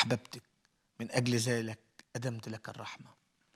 أحببتك من أجل ذلك أدمت لك الرحمة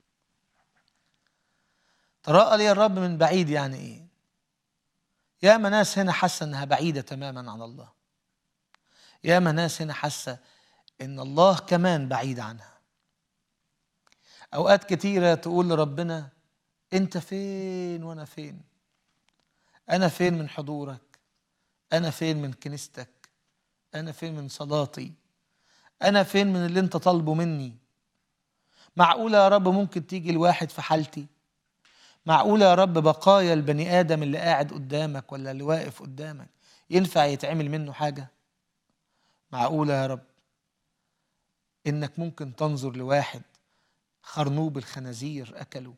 تراءى لي الرب من بعيد يعني إيه يا ناس هنا حاسة إنها بعيدة تماما عن الله يا ناس هنا حاسة إن الله كمان بعيد عنها أوقات كتيرة تقول لربنا أنت فين وأنا فين أنا فين من حضورك أنا فين من كنيستك أنا فين من صلاتي أنا فين من اللي أنت طالبه مني معقولة يا رب ممكن تيجي الواحد في حالتي معقولة يا رب بقايا البني آدم اللي قاعد قدامك ولا اللي واقف قدامك ينفع يتعمل منه حاجة معقولة يا رب إنك ممكن تنظر لواحد خرنوب الخنازير أكله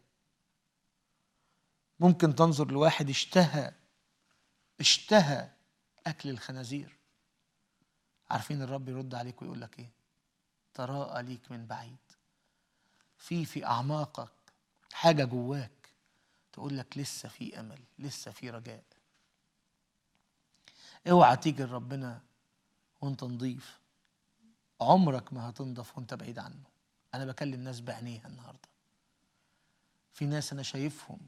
ممكن تنظر لواحد اشتهى اشتهى أكل الخنازير عارفين الرب يرد عليك ويقول لك إيه تراءى ليك من بعيد في في أعماقك حاجة جواك تقول لك لسه في أمل لسه في رجاء اوعى تيجي لربنا وانت نضيف عمرك ما هتنضف وانت بعيد عنه انا بكلم ناس بعينيها النهارده في ناس انا شايفهم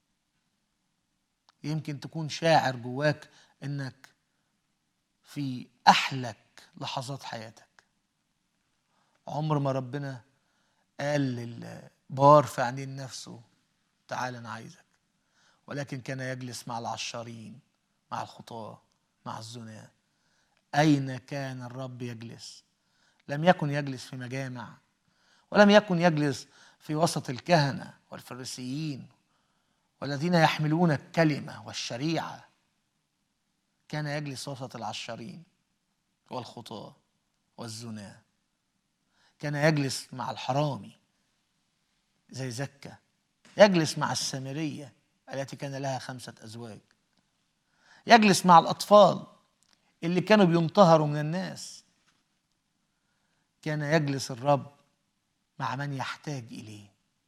يمكن تكون شاعر جواك انك في احلك لحظات حياتك عمر ما ربنا قال للبار في عينين نفسه تعال انا عايزك ولكن كان يجلس مع العشارين مع الخطاه مع الزنا اين كان الرب يجلس لم يكن يجلس في مجامع ولم يكن يجلس في وسط الكهنه والفريسيين والذين يحملون الكلمه والشريعه كان يجلس وسط العشارين والخطاه والزنا كان يجلس مع الحرامي زي زكا يجلس مع السامريه التي كان لها خمسه ازواج يجلس مع الاطفال اللي كانوا بينتهروا من الناس كان يجلس الرب مع من يحتاج اليه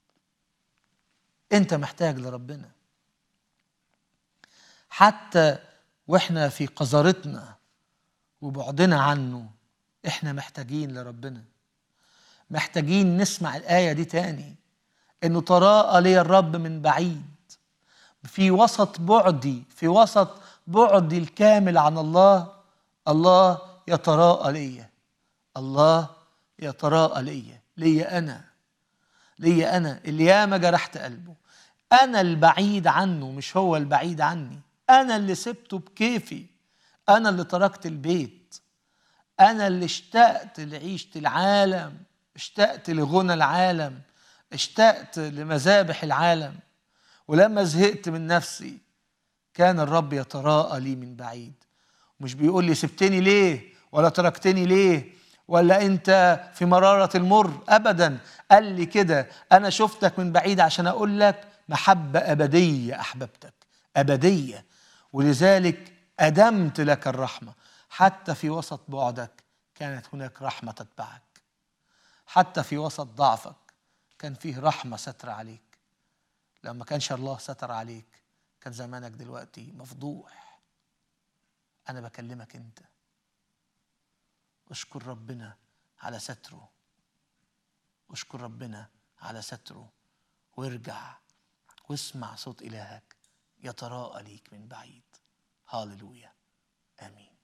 انت محتاج لربنا حتى واحنا في قذرتنا وبعدنا عنه احنا محتاجين لربنا محتاجين نسمع الايه دي تاني انه تراءى لي الرب من بعيد في وسط بعدي في وسط بعدي الكامل عن الله الله يتراءى لي الله يتراءى لي لي انا لي انا اللي ياما جرحت قلبه انا البعيد عنه مش هو البعيد عني انا اللي سبته بكيفي انا اللي تركت البيت انا اللي اشتقت لعيشه العالم اشتقت لغنى العالم اشتقت لمذابح العالم ولما زهقت من نفسي كان الرب يتراءى لي من بعيد مش بيقول لي سبتني ليه ولا تركتني ليه ولا انت في مرارة المر ابدا قال لي كده انا شفتك من بعيد عشان اقول لك محبة ابدية احببتك ابدية ولذلك ادمت لك الرحمة حتى في وسط بعدك كانت هناك رحمة تتبعك حتى في وسط ضعفك كان فيه رحمة ستر عليك لما كانش الله ستر عليك كان زمانك دلوقتي مفضوح أنا بكلمك أنت اشكر ربنا على ستره اشكر ربنا على ستره وارجع واسمع صوت إلهك يتراءى ليك من بعيد هاللويا آمين